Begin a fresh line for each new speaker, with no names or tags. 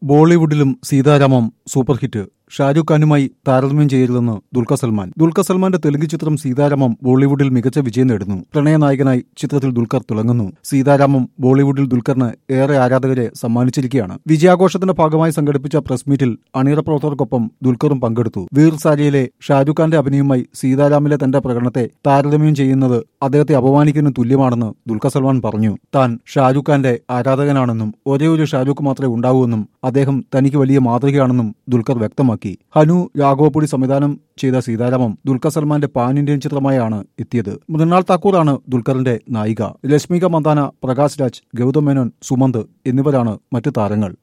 ബോളിവുഡിലും Sita Ramam super hit Shah Rukh ഖാനുമായി താരതമ്യം ചെയ്യരുതെന്ന് ദുൽഖർ സൽമാൻ ദുൽഖർ സൽമാന്റെ തെലുങ്ക് ചിത്രം സീതാരാമം ബോളിവുഡിൽ മികച്ച വിജയം നേടുന്നു പ്രണയനായകനായി ചിത്രത്തിൽ ദുൽഖർ തിളങ്ങുന്നു സീതാരാമം ബോളിവുഡിൽ ദുൽഖറിന് ഏറെ ആരാധകരെ സമ്മാനിച്ചിരിക്കുകയാണ് വിജയാഘോഷത്തിന്റെ ഭാഗമായി സംഘടിപ്പിച്ച പ്രസ് മീറ്റിൽ അണിയറ പ്രവർത്തകർക്കൊപ്പം ദുൽഖറും പങ്കെടുത്തു വീർ സാരിയിലെ ഷാരൂഖ് ഖാന്റെ അഭിനയവുമായി സീതാരാമിലെ തന്റെ പ്രകടനത്തെ താരതമ്യം ചെയ്യുന്നത് അദ്ദേഹത്തെ അപമാനിക്കുന്നതിന് തുല്യമാണെന്ന് ദുൽഖർ സൽമാൻ പറഞ്ഞു താൻ ഷാരൂഖ് ഖാന്റെ ആരാധകനാണെന്നും ഒരേ ഒരു ഷാരൂഖ് മാത്രമേ ഉണ്ടാവൂവെന്നും അദ്ദേഹം തനിക്ക് വലിയ മാതൃകയാണെന്നും ദുൽഖർ വ്യക്തമാക്കി ഹനു രാഘവപ്പുടി സംവിധാനം ചെയ്ത സീതാരാമം ദുൽഖർ സൽമാന്റെ പാൻ ഇന്ത്യൻ ചിത്രമായാണ് എത്തിയത് മൃണാൾ താക്കൂറാണ് ദുൽഖറിന്റെ നായിക രശ്മിക മന്ദാന പ്രകാശ് രാജ് ഗൗതം മേനോൻ സുമന്ത് എന്നിവരാണ് മറ്റു താരങ്ങൾ